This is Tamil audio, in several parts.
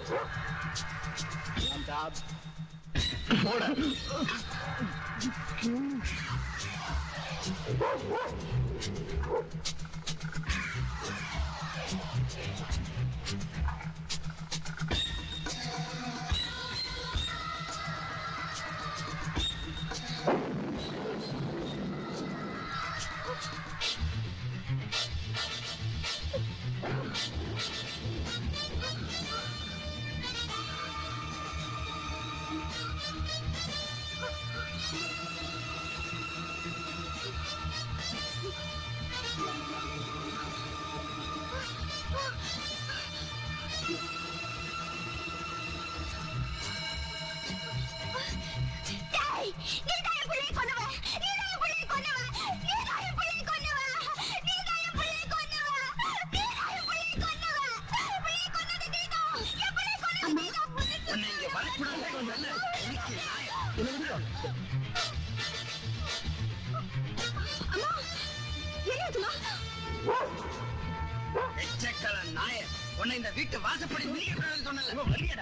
டேய், நீதான் என் பிள்ளையை கொன்னவன். நீதான் என் பிள்ளையை கொன்னவன். நீதான் என் பிள்ளையை கொன்னவன். நீதான் என் பிள்ளையை கொன்னவன். நீதான் என் பிள்ளையை கொன்னவன். என் பிள்ளையை கொன்னது நீதான். என் பிள்ளையை கொன்னது நீதான். உன்னை இங்க வரக்கூடாதுன்னு சொன்னேன்ல. இன்னைக்கு நாய. அம்மா, என்னாச்சும்மா? எச்சக்கல நாய. உன்னை இந்த வீட்டு வாசப்படி மிதிக்கக்கூடாதுன்னு சொன்னேன்ல. வெளியடா.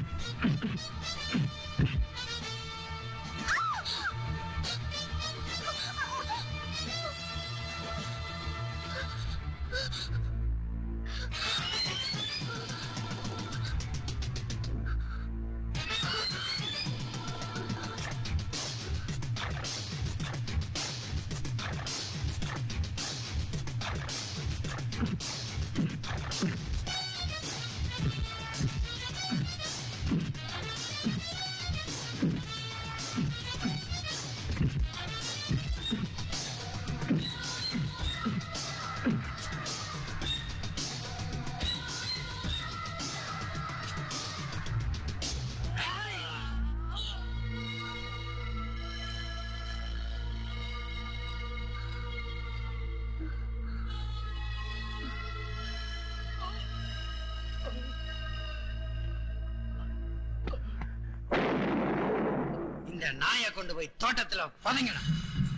இந்த நாயை கொண்டு போய் தோட்டத்துல புதைங்கணும்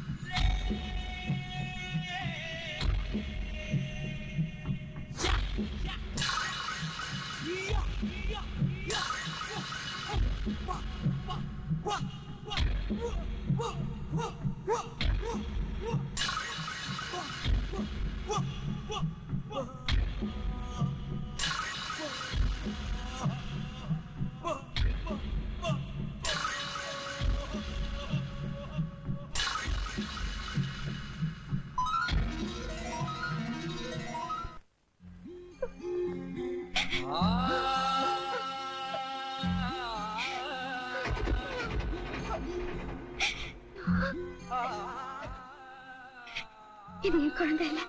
இது என் குழந்தை இல்ல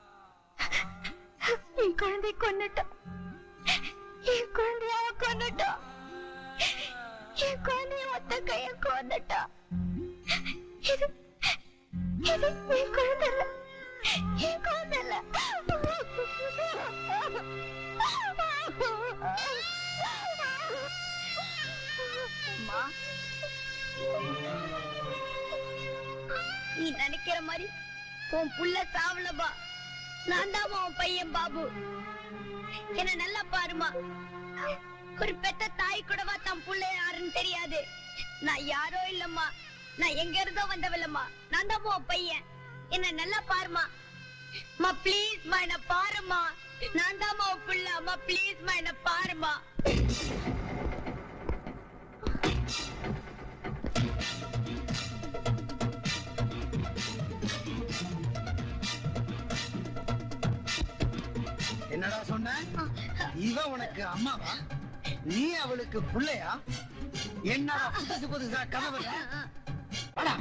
என் குழந்தை கொன்னுட்டான் என் குழந்தைய அவன் கொன்னுட்டான் என் குழந்தைய ஒத்த கைய கொன்னுட்டான் இது இது என் குழந்தை இல்ல என் குழந்தை இல்ல அம்மா நீ நினைக்கிற மாதிரி உன் புள்ள சாவலபா நான் தான் உன் பையன் பாபு என்ன நல்லா பாருமா ஒரு பெத்த தாய் கூடவா தன் புள்ள யாருன்னு தெரியாது நான் யாரோ இல்லம்மா நான் எங்க இருந்தோ வந்தவல்லம்மா நான் தான் உன் பையன் என்ன நல்லா பாருமா மா ப்ளீஸ் மா என்ன பாருமா நான் தான் உன் புள்ள அம்மா ப்ளீஸ் மா என்ன பாருமா என்னடா சொன்ன இவ உனக்கு அம்மாவா நீ அவளுக்கு புள்ளையா என்னடா புதுசு புதுசா கனவு வாடா.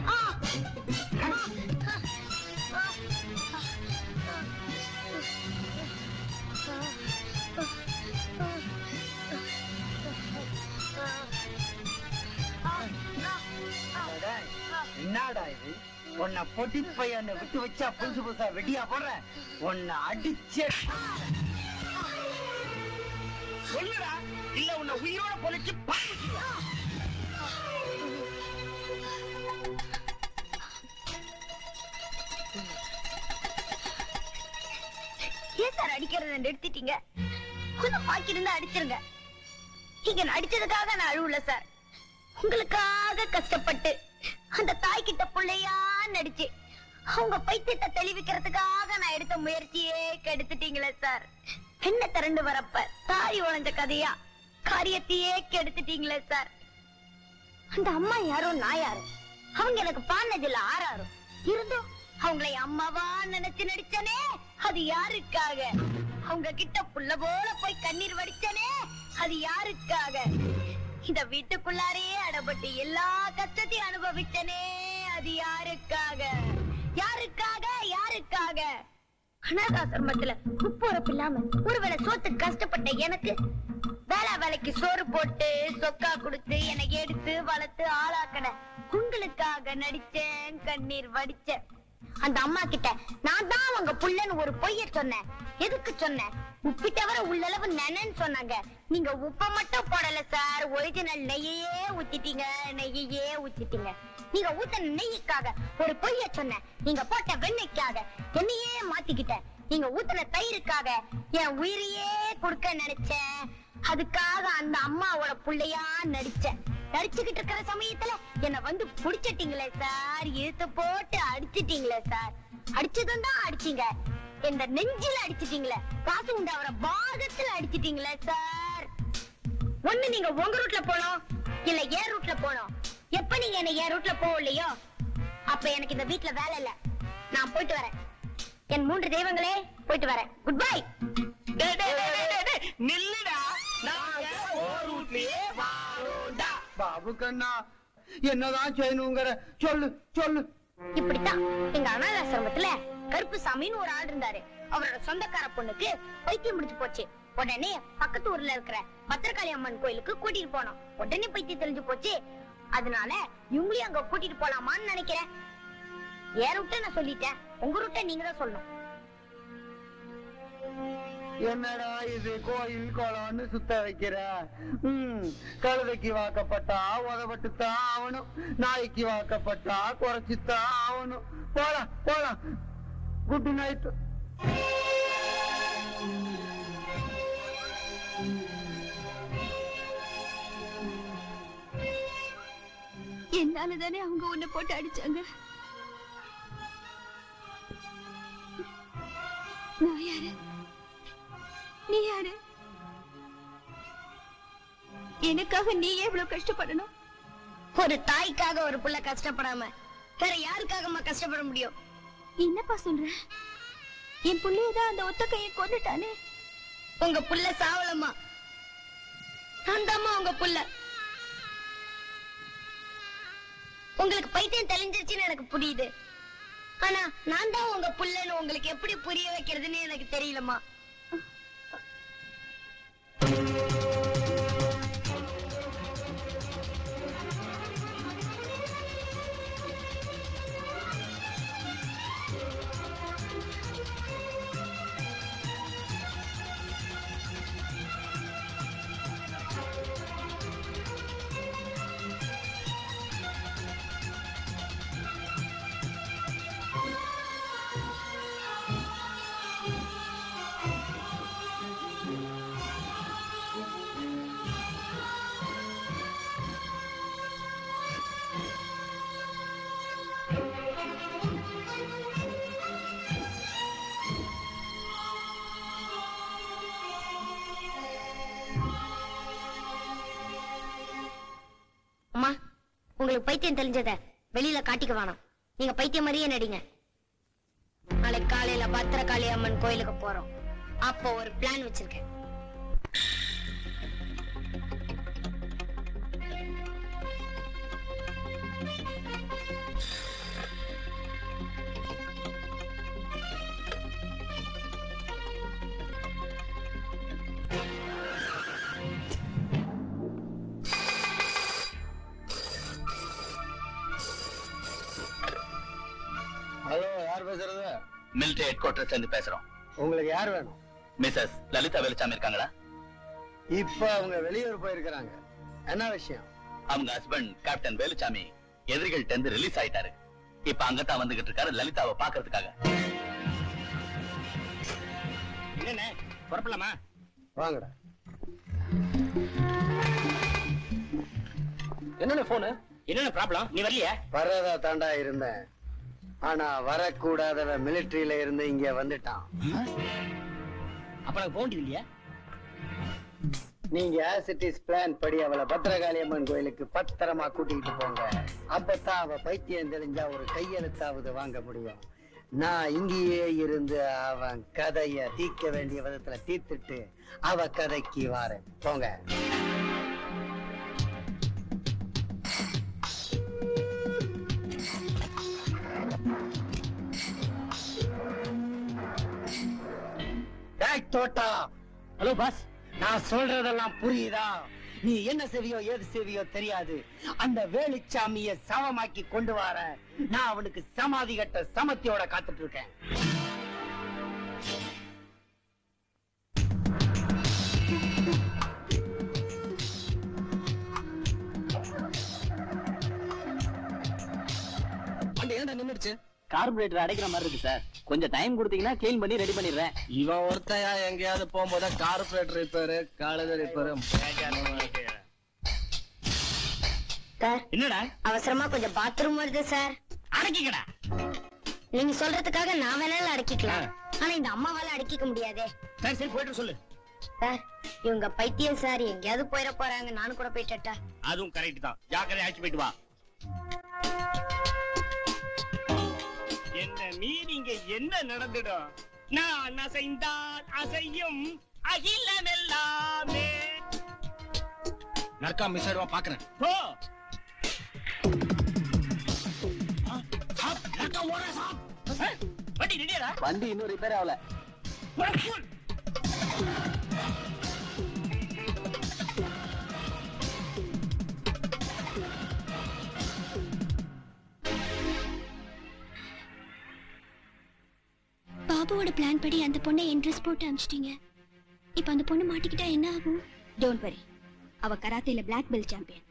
அடடா, என்னடா இது உன்னை பொட்டி பையனை விட்டு வச்சா புதுசு புதுசா வெட்டியா போடுற உன்னை அடிச்சே சொல்லுடா இல்ல உன்னை உயிரோட பொழைச்சு பாத்துக்கலாம் ஏன் சார் அடிக்கிறத நிறுத்திட்டீங்க கொஞ்சம் பாக்கி இருந்தா அடிச்சிருங்க நீங்க நடிச்சதுக்காக நான் அழுவல சார் உங்களுக்காக கஷ்டப்பட்டு அந்த தாய் கிட்ட பிள்ளையா நடிச்சு அவங்க பைத்தியத்தை தெளிவிக்கிறதுக்காக நான் எடுத்த முயற்சியே கெடுத்துட்டீங்களே சார் என்ன திரண்டு வரப்ப தாய் உழைஞ்ச கதையா காரியத்தையே கெடுத்துட்டீங்களே சார் அந்த அம்மா யாரோ நான் யாரோ அவங்க எனக்கு பாடினதில்ல ஆறாரோ இருந்தும் அவங்களை அம்மாவா நினைச்சு நடிச்சனே அது யாருக்காக அவங்க கிட்ட புள்ள போல போய் கண்ணீர் வடிச்சனே அது யாருக்காக இந்த வீட்டுக்குள்ளாரே அடப்பட்டு எல்லா கஷ்டத்தையும் அனுபவிச்சனே அது யாருக்காக யாருக்காக யாருக்காக அனாதாசிரமத்துல உப்புறப்பு இல்லாம ஒருவேளை சோத்துக்கு கஷ்டப்பட்ட எனக்கு வேலை வேலைக்கு சோறு போட்டு சொக்கா கொடுத்து என்னை எடுத்து வளர்த்து ஆளாக்கன உங்களுக்காக நடிச்சேன் கண்ணீர் வடிச்சேன் அந்த அம்மா கிட்ட நான் தான் அவங்க புள்ளன்னு ஒரு பொய்ய சொன்னேன் எதுக்கு சொன்னேன் உப்பி தவிர உள்ளளவு நெனன்னு சொன்னாங்க நீங்க உப்ப மட்டும் போடல சார் ஒரிஜினல் நெய்யையே ஊத்திட்டீங்க நெய்யையே ஊத்திட்டீங்க நீங்க ஊத்தின நெய்யுக்காக ஒரு பொய்ய சொன்னேன் நீங்க போட்ட வெண்ணெய்க்காக என்னையே மாத்திக்கிட்டேன் நீங்க ஊத்தின தயிருக்காக என் உயிரையே கொடுக்க நினைச்சேன் அதுக்காக அந்த அம்மாவோட புள்ளையா நடிச்சேன் நடிச்சுக்கிட்டு இருக்கிற சமயத்துல என்ன வந்து புடிச்சிட்டீங்களே சார் இழுத்து போட்டு அடிச்சிட்டீங்களே சார் அடிச்சதும் தான் அடிச்சீங்க இந்த நெஞ்சில அடிச்சிட்டீங்களே காசு உண்டாவற பாகத்துல அடிச்சிட்டீங்களே சார் ஒண்ணு நீங்க உங்க ரூட்ல போனோம் இல்ல ஏன் ரூட்ல போனோம் எப்ப நீங்க என்ன என் ரூட்ல போகலையோ அப்ப எனக்கு இந்த வீட்ல வேலை இல்ல நான் போயிட்டு வரேன் என் மூன்று தெய்வங்களே போயிட்டு வரேன் குட் பை டேய், டேய், டேய், டேய், டேய், டேய், நில்லுடா நாங்க ஓ ரூட்லயே வாரோம்டா. பாபு கண்ணா என்னதான் செய்யணுங்கிற சொல்லு சொல்லு இப்படித்தான் எங்க அனாதாசிரமத்துல கருப்பு சாமின்னு ஒரு ஆள் இருந்தாரு அவரோட சொந்தக்கார பொண்ணுக்கு பைத்தியம் முடிச்சு போச்சு உடனே பக்கத்து ஊர்ல இருக்கிற பத்திரகாளி அம்மன் கோயிலுக்கு கூட்டிட்டு போனோம் உடனே பைத்தியம் தெரிஞ்சு போச்சு அதனால இவங்களையும் அங்க கூட்டிட்டு போலாமான்னு நினைக்கிறேன் என் ரூட்ட நான் சொல்லிட்டேன் உங்க ரூட்ட நீங்க தான் சொல்லணும் என்னடா இது கோயில் குளம்னு சுத்த வைக்கிற ம், கழுதைக்கு வாக்கப்பட்டா உதவட்டுத்தான் ஆகணும் நாய்க்கு வாக்கப்பட்டா குறைச்சுத்தான் ஆகணும் போலாம் போலாம் குட் நைட் என்னாலதானே அவங்க உன்னை போட்டு அடிச்சாங்க நான் யாரு நீ யாரு எனக்காக நீ எவ்வளவு கஷ்டப்படணும் ஒரு தாய்க்காக ஒரு புள்ள கஷ்டப்படாம வேற யாருக்காகமா கஷ்டப்பட முடியும் என்னப்பா சொல்ற என் புள்ளையதான் அந்த ஒத்த கையை கொண்டுட்டானே உங்க புள்ள சாவலமா நான் உங்க புள்ள உங்களுக்கு பைத்தியம் தெளிஞ்சிருச்சுன்னு எனக்கு புரியுது ஆனா நான் தான் உங்க புள்ளன்னு உங்களுக்கு எப்படி புரிய வைக்கிறதுன்னு எனக்கு தெரியலமா அம்மா உங்களுக்கு பைத்தியம் தெரிஞ்சத வெளியில காட்டிக்க வேணாம் நீங்க பைத்தியம் மாதிரியே நடிங்க நாளைக்கு காலையில பத்திரகாளி அம்மன் கோயிலுக்கு போறோம் அப்போ ஒரு பிளான் வச்சிருக்கேன் ஹலோ யார் பேசுறது மிலிட்டரி ஹெட் குவார்டர்ஸ்ல இருந்து பேசுறோம் உங்களுக்கு யார் வேணும் மிஸ்ஸஸ் லலிதா வெளிச்சாமி இருக்காங்களா இப்ப அவங்க வெளியூர் போயிருக்கிறாங்க என்ன விஷயம் அவங்க ஹஸ்பண்ட் கேப்டன் வேலுச்சாமி எதிரிகள்ட்ட இருந்து ரிலீஸ் ஆயிட்டாரு இப்ப அங்கதான் வந்துகிட்டு இருக்காரு லலிதாவை பாக்குறதுக்காக என்னண்ணே புறப்படலாமா வாங்கடா என்னென்ன போனு என்னென்ன ப்ராப்ளம் நீ வரலையா வரதா தாண்டா இருந்தேன் ஆனா வரக்கூடாதவன் மிலிட்டரியில இருந்து இங்க வந்துட்டான் அப்ப எனக்கு போக வேண்டியது இல்லையா நீங்க ஆஸ் இட் இஸ் பிளான் படி அவளை பத்திரகாளியம்மன் கோயிலுக்கு பத்திரமா கூட்டிட்டு போங்க அப்பதான் அவ பைத்தியம் தெரிஞ்சா ஒரு கையெழுத்தாவது வாங்க முடியும் நான் இங்கேயே இருந்து அவன் கதைய தீர்க்க வேண்டிய விதத்துல தீர்த்துட்டு அவ கதைக்கு வாரேன் போங்க டேய் தோட்டா ஹலோ பாஸ் நான் சொல்றதெல்லாம் புரியுதா நீ என்ன செவியோ ஏது செவியோ தெரியாது அந்த வேலுச்சாமிய சமமாக்கி கொண்டு வர நான் அவனுக்கு சமாதி கட்ட சமத்தியோட காத்துட்டு இருக்கேன் வண்டி ஏன்டா நின்னுடுச்சு கார்பரேட்டர் அடைக்கிற மாதிரி இருக்கு சார் கொஞ்சம் டைம் கொடுத்தீங்கன்னா க்ளீன் பண்ணி ரெடி பண்ணிடுறேன் இவன் ஒருத்தையா எங்கேயாவது போகும்போது corporate repair college repair sir என்னடா அவசரமா கொஞ்சம் பாத்ரூம் வருது சார் அடக்கிக்கடா நீங்க சொல்றதுக்காக நான் வேணாலும் அடக்கிக்கலாம் ஆனா இந்த அம்மாவால அடக்கிக்க முடியாதே சரி சரி போயிட்டு சொல்லு சார் இவங்க பைத்தியம் சார் எங்கேயாவது போயிட போறாங்க நானும் கூட போயிட்டா அதுவும் கரெக்ட் தான் ஜாக்கிரதை ஆச்சு போயிட்டு வா என்ன மீறி இங்க என்ன நடந்துடும் நான் அசைந்தால் அசையும் அகிலமெல்லாமே நற்கா மிஸ் ஆயிடுவா பாக்குறேன் போ வண்டி ரெடியாடா வண்டி இன்னும் ரிப்பேர் ஆகல பாபுவோட பிளான் படி அந்த பொண்ணை இன்ட்ரெஸ்ட் போட்டு அனுப்பிச்சிட்டீங்க இப்போ அந்த பொண்ணு மாட்டிக்கிட்டா என்ன ஆகும் டோன்ட் வரி அவ கராத்தேல பிளாக் பெல்ட் சாம்பியன்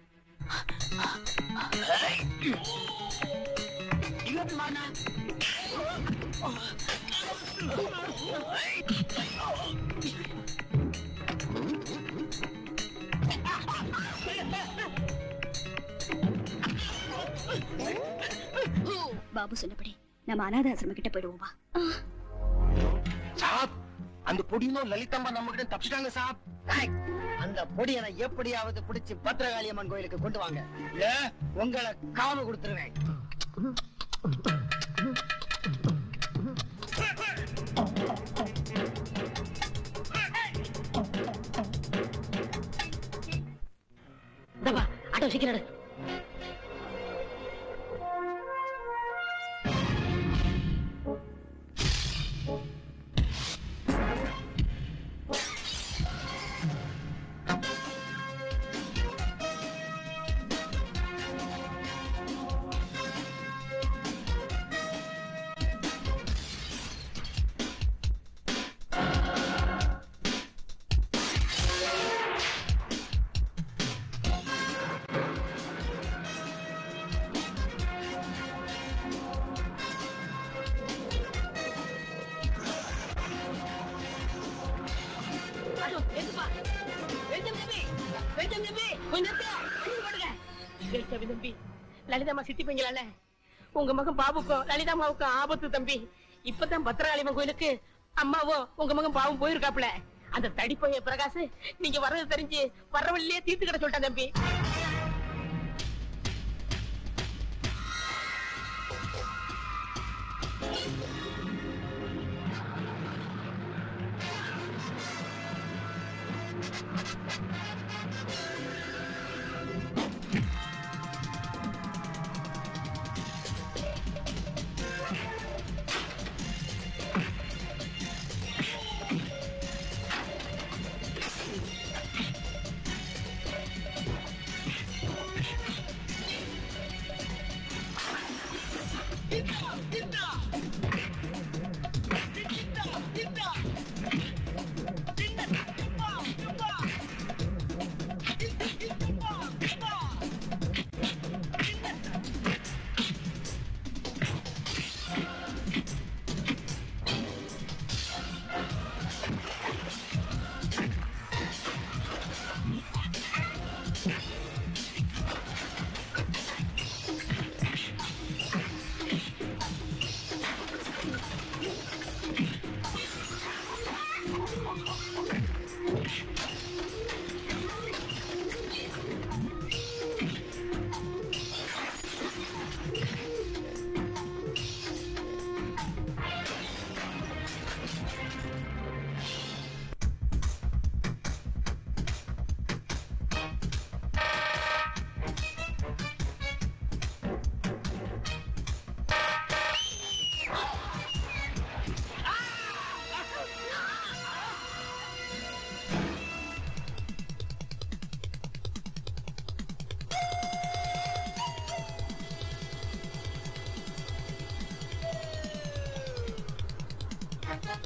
பாபு சொன்னபடி நம்ம அனாத ஆசிரமம் கிட்ட போயிடுவோம் வா சாப் அந்த பொடியும் லலிதம்மா நம்ம கிட்ட தப்பிச்சிட்டாங்க சாப் டேய், அந்த பொடியனை எப்படியாவது பிடிச்சு பத்திரகாளியம்மன் கோயிலுக்கு கொண்டு வாங்க இல்ல உங்களை காவு கொடுத்துருவேன் ஆட்டோ சீக்கிரம் தம்பி லலிதாம்மா சித்தி பையங்களால உங்க மகன் பாபுக்கும் லலிதாம்மாவுக்கும் ஆபத்து தம்பி இப்பதான் பத்திரகாளியம்மன் கோயிலுக்கு அம்மாவோ உங்க மகன் பாவம் போயிருக்காப்ல அந்த தடிப்பைய பிரகாஷ் நீங்க வர்றது தெரிஞ்சு வர்ற வழியிலே தீர்த்து கிட சொல்லிட்டான் தம்பி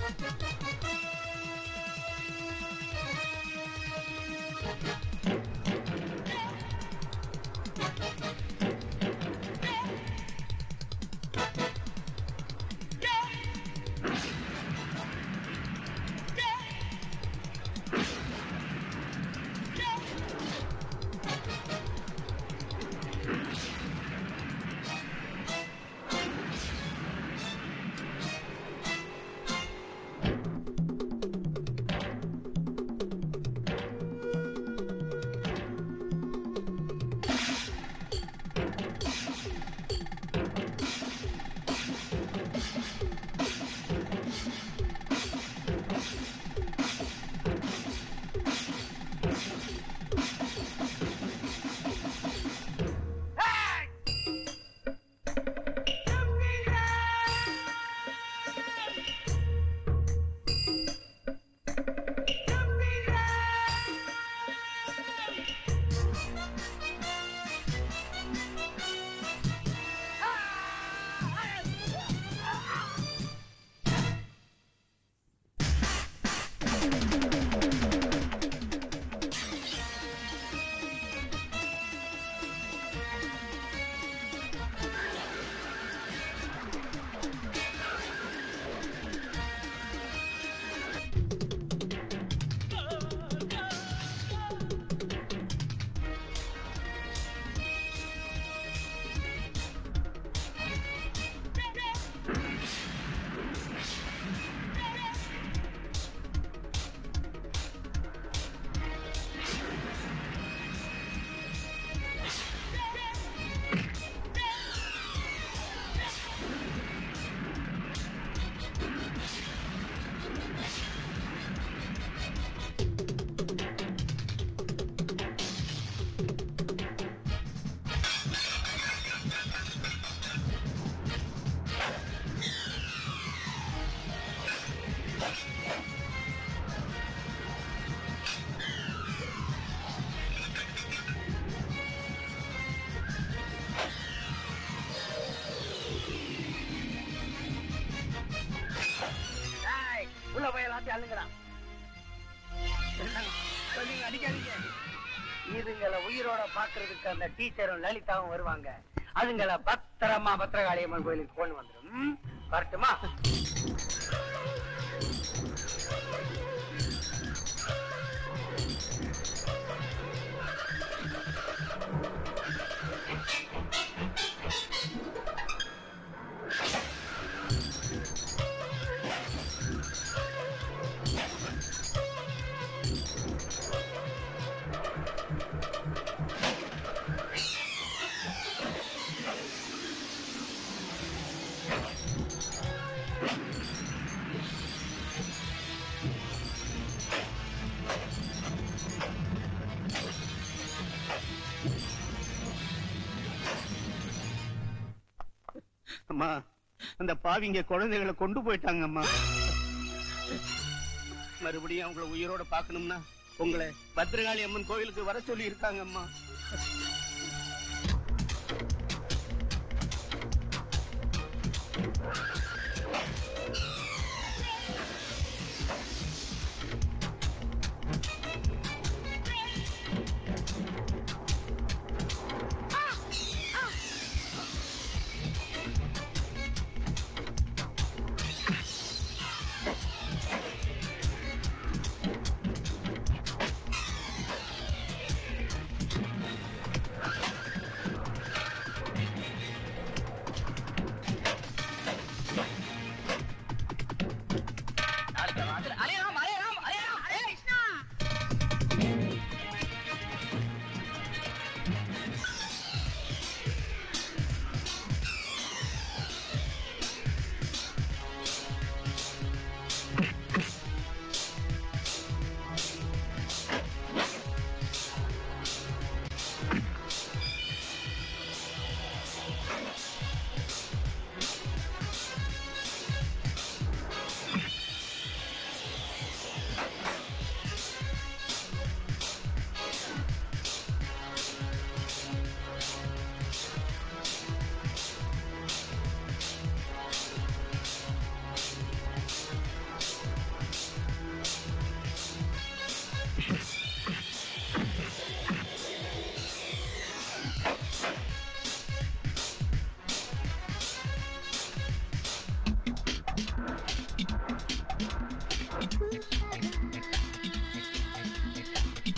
உள்ள போய் எல்லாத்தையும் அள்ளுங்கடா சொல்லுங்க அடிக்காதீங்க இதுங்களை உயிரோட பாக்குறதுக்கு அந்த டீச்சரும் லலிதாவும் வருவாங்க அதுங்களை பத்திரமா பத்திரகாளியம்மன் கோயிலுக்கு கொண்டு வந்துடும் ம்? வரட்டுமா அம்மா அந்த பாவிங்க குழந்தைகளை கொண்டு போயிட்டாங்க அம்மா மறுபடியும் அவங்கள உயிரோட பார்க்கணும்னா உங்களை பத்ரகாளி அம்மன் கோயிலுக்கு வர சொல்லி இருக்காங்க அம்மா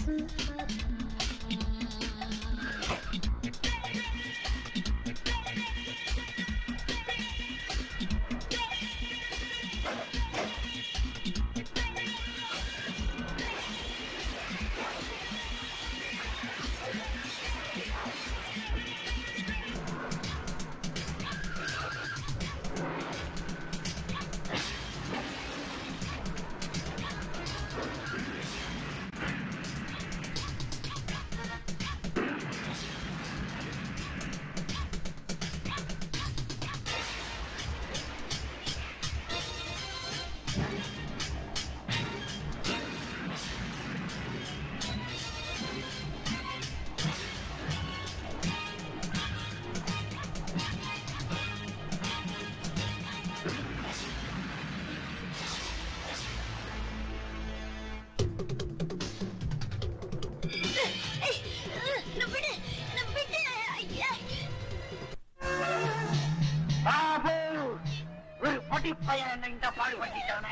நான் விடு நான் விடு ஐயா பாபு ஒரு பொடி பையன் என்ன இந்த பாடு பண்ணிட்டானே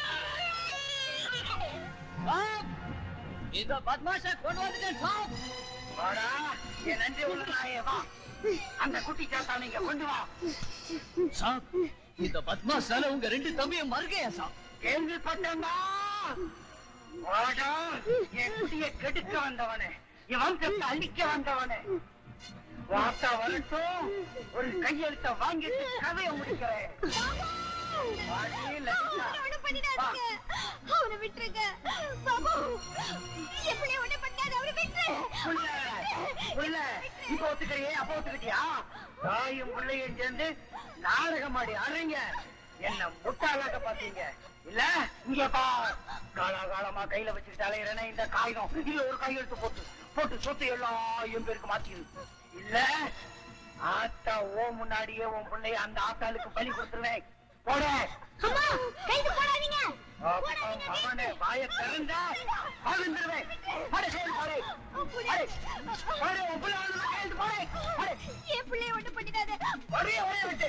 இந்த பத்மாஷ கொண்டு வந்துட்டேன் சாப் வாடா என் நன்றி உள்ள நாயே வா அந்த குட்டி சாத்தா நீங்க கொண்டு வா சாப் இந்த பத்மாஷால உங்க ரெண்டு தம்பியும் மறுகையா சாப் கேள்விப்பட்டா வாடா என் குட்டியை கெடுக்க வந்தவனே என் வம்சத்தை அழிக்க வந்தவனே வார்த்தா வரட்டும் ஒரு கையெழுத்த வாங்கிட்டு கதையை முடிக்கிறேன் வாடி, லலிதா. அவனை பண்ணிடாதீங்க அவனை விட்டுருங்க பாபு எப்படி ஒண்ணு பண்ணாத அவனை விட்டுரு புள்ள, புள்ள, இப்ப ஒத்துக்கிறியே அப்ப ஒத்துக்கிட்டியா தாயும் பிள்ளையும் சேர்ந்து நாடகம் ஆடி அறைங்க என்ன முட்டாளாக பாத்தீங்க இல்ல இங்க பா காலாகாலமா கையில வச்சுக்கிட்டு அலையிறேனே இந்த காகிதம் இதுல ஒரு கையெழுத்து போட்டு போட்டு சொத்து எல்லாம் என் பேருக்கு மாத்திடு இல்ல ஆத்தா ஓ முன்னாடியே உன் பிள்ளைய அந்த ஆத்தாளுக்கு பலி கொடுத்துருவேன் போட அம்மா கைது போடாதீங்க அவனே வாய திறந்தா பகிர்ந்துருவேன் போடு கையில் போடு போடு போடு உன் பிள்ளை வந்து கையெழுத்து போடு போடு என் பிள்ளைய ஒண்ணு பண்ணிடாத ஒரே ஒரே விட்டு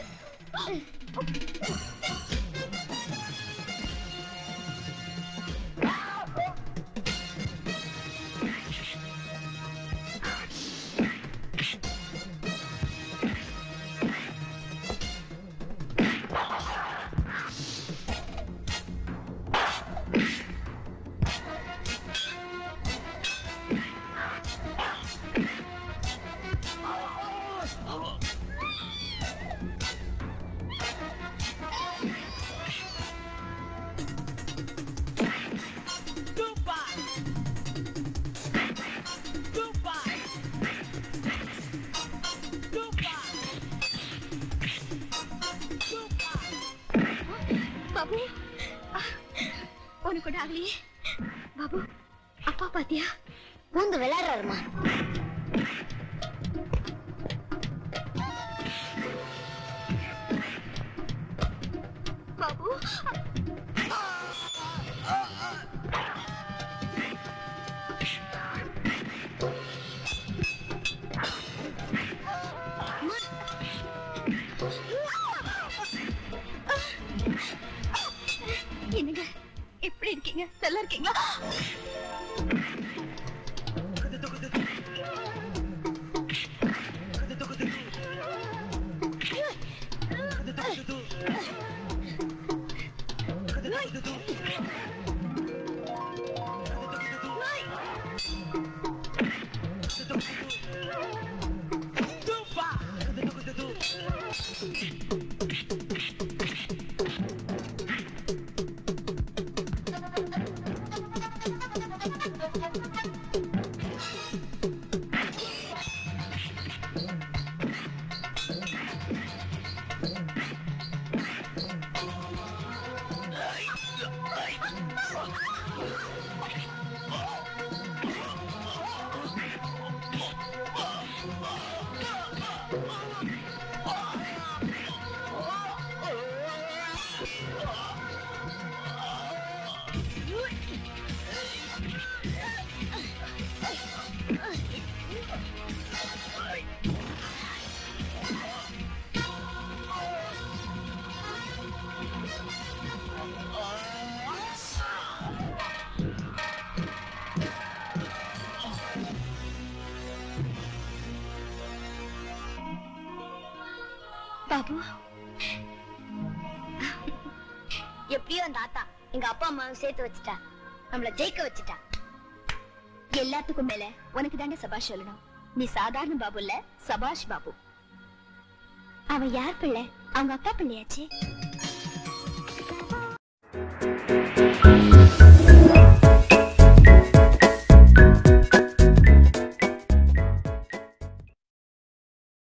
பாபு உனக்கு கூட ஆகலையே பாபு அப்பா பாத்தியா பூந்து விளையாடுறாருமா பாபு என்னங்க எப்படி இருக்கீங்க நல்லா இருக்கீங்களா பாபு எப்படியோ அந்த ஆத்தா எங்க அப்பா அம்மாவை சேர்த்து வச்சுட்டா நம்மள ஜெயிக்க வச்சுட்டா எல்லாத்துக்கும் மேல உனக்கு தானே சபாஷ் சொல்லணும் நீ சாதாரண பாபு இல்ல சபாஷ் பாபு அவன் யார் பிள்ளை அவங்க அப்பா பிள்ளையாச்சே